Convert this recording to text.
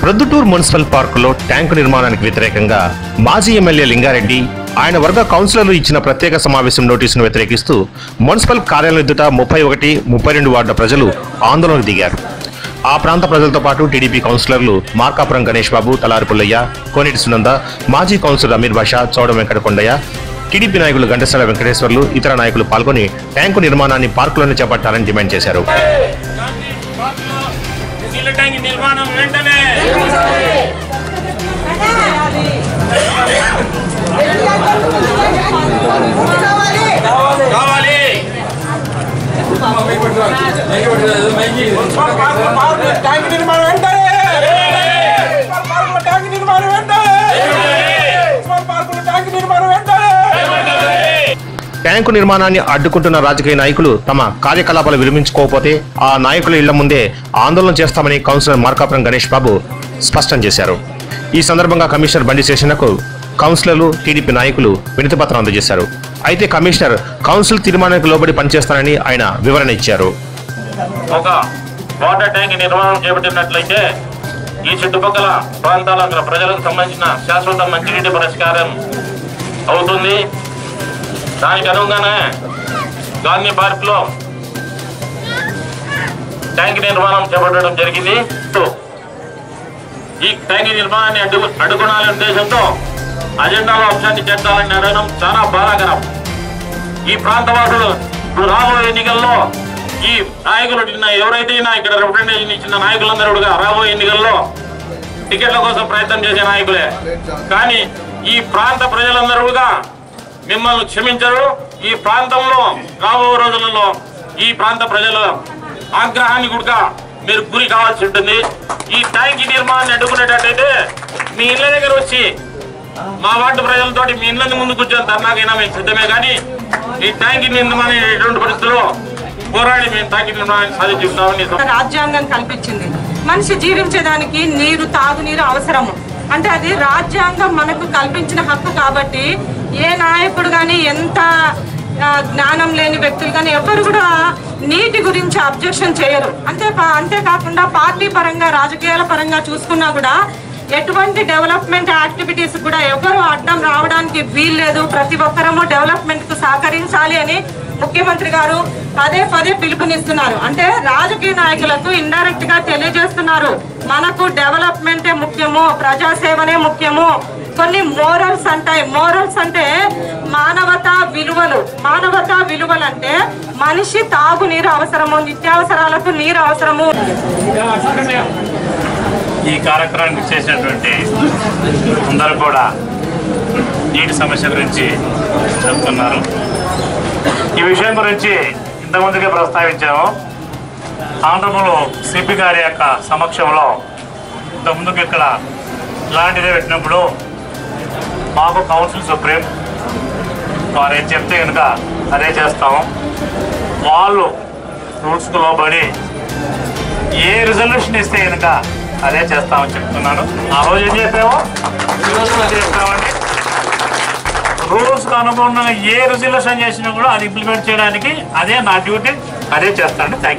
Proddatur municipal పార్కులో tank నిర్మాణానికి వ్యతిరేకంగా మాజీ ఎమ్మెల్యే లింగారెడ్డి ఆయన వర్గ కౌన్సిలర్లు ఇచ్చిన ప్రత్యేక సమావేశం నోటీసును వ్యతిరేకిస్తూ మున్సిపల్ కార్యాలయం ఎదుట ముప్పై ఒకటి ముప్పై రెండు వార్డుల ప్రజలు ఆందోళనకు దిగారు ఆ ప్రాంత ప్రజలతో పాటు టీడీపీ కౌన్సిలర్లు మార్కాపురం గణేష్ బాబు తలారి పుల్లయ్య కోనేటి సునంద మాజీ కౌన్సిలర్ అమీర్ బాషా చౌడ వెంకటకొండయ్య టీడీపీ నాయకులు ఘంటసాల వెంకటేశ్వర్లు ఇతర నాయకులు పాల్గొని ట్యాంకు నిర్మాణాన్ని పార్కులోనే చేపట్టాలని డిమాండ్ చేశారు నీళ్ళ ట్యాంక్ నిర్మాణం వెంటనే కావాలి ట్యాంక్ నిర్మాణం వెంటనే పార్కుల ట్యాంక్ నిర్మాణం వెంటనే పార్కుల ట్యాంక్ నిర్మాణం వెంటనే ట్యాంకు నిర్మాణాన్ని అడ్డుకుంటున్న రాజకీయ నాయకులు తమ కార్యకలాపాలు విరమించుకోకపోతే ఆ నాయకుల ఇళ్ల ముందే ఆందోళన చేస్తామని కౌన్సిలర్ మార్కాపురం గణేష్ బాబు స్పష్టం చేశారు ఈ సందర్భంగా కమిషనర్ బండి శేషన్నకు కౌన్సిలర్లు టీడీపీ నాయకులు వినతిపత్రం అందజేశారు అయితే కమిషనర్ కౌన్సిల్ తీర్మానానికి లోబడి పనిచేస్తానని ఆయన వివరణ ఇచ్చారు ఒక వాటర్ ట్యాంక్ నిర్మాణం చేపట్టినట్లయితే ఈ చుట్టుపక్కల ప్రాంతాల ప్రజలకు సంబంధించిన శాశ్వత మంచినీటి పరిష్కారం అవుతుంది దానికి అనుగుణంగానే గాంధీ పార్క్ లో ట్యాంక్ నిర్మాణం చేపట్టడం జరిగింది ఈ ట్యాంక్ నిర్మాణాన్ని అడ్డు అడ్డుకోవాలనే ఉద్దేశంతో అజెండాలో అంశాన్ని చేర్చాలని అడగడం చాలా బాధాకరం ఈ ప్రాంత వాసులు ఇప్పుడు రాబోయే ఎన్నికల్లో ఈ నాయకులు నిన్న ఎవరైతే నా ఇక్కడ రిప్రజెంటేషన్ ఇచ్చిన నాయకులందరూ కూడా రాబోయే ఎన్నికల్లో టికెట్ల కోసం ప్రయత్నం చేసే నాయకులే కానీ ఈ ప్రాంత ప్రజలందరూ కూడా మిమ్మల్ని క్షమించరు ఈ ప్రాంతంలో రాబో రోజులలో ఈ ప్రాంత ప్రజల ఆగ్రహాన్ని కూడా మీరు గురి కావాల్సి ఉంటుంది ఈ ట్యాంక్ నిర్మాణాన్ని అడ్డుకునేటట్టయితే మీ ఇళ్ళ దగ్గర వచ్చి మా వార్డు ప్రజలతోటి మీ ఇళ్ళని ముందు కూర్చొని ధర్నాకైనా మేము సిద్ధమే కానీ ఈ ట్యాంక్ నిర్మాణం ఎటువంటి పరిస్థితుల్లో పోరాడి మేము ట్యాంక్ నిర్మాణాన్ని సాధించుకుంటామని రాజ్యాంగం కల్పించింది మనిషి జీవించడానికి నీరు తాగునీరు అవసరము అంటే అది రాజ్యాంగం మనకు కల్పించిన హక్కు కాబట్టి ఏ నాయకుడు కానీ ఎంత ఆ, జ్ఞానం లేని వ్యక్తులు కానీ ఎవరు కూడా నీటి గురించి అబ్జెక్షన్ చేయరు అంతే అంతేకాకుండా పార్టీ పరంగా రాజకీయాల పరంగా చూసుకున్నా కూడా ఎటువంటి డెవలప్మెంట్ యాక్టివిటీస్ కూడా ఎవరు అడ్డం రావడానికి వీల్లేదు ప్రతి ఒక్కరము డెవలప్మెంట్ కు సహకరించాలి అని ముఖ్యమంత్రి గారు పదే పదే పిలుపునిస్తున్నారు అంటే రాజకీయ నాయకులకు ఇండైరెక్ట్ గా తెలియజేస్తున్నారు మనకు డెవలప్మెంటే ముఖ్యము ప్రజాసేవనే ముఖ్యము కొన్ని మోరల్స్ అంటాయి మోరల్స్ అంటే మానవతా విలువలు మానవతా విలువలు అంటే మనిషి తాగునీరు అవసరము నిత్యావసరాలకు నీరు అవసరము ఈ కార్యక్రమానికి చేసినటువంటి అందరూ కూడా నీటి సమస్య గురించి చెప్తున్నారు ఈ విషయం గురించి ఇంతకుముందుకే ప్రస్తావించాము ఆంధ్రములో సిపి గారి యొక్క సమక్షంలో ఇంతకుముందుకు ఇక్కడ ఇలాంటిదే పెట్టినప్పుడు మాకు కౌన్సిల్ సుప్రీం వారు ఏం చెప్తే కనుక అదే చేస్తాము వాళ్ళు రూల్స్కు లోబడి ఏ రిజల్యూషన్ ఇస్తే కనుక అదే చేస్తామని చెప్తున్నాను ఆ రోజు ఏం చెప్పాము ఈ రోజు అదే చెప్తామండి రూల్స్ అనుగుణంగా ఏ రిజల్యూషన్ చేసినా కూడా అది ఇంప్లిమెంట్ చేయడానికి అదే నా డ్యూటీ అదే చేస్తానండి థ్యాంక్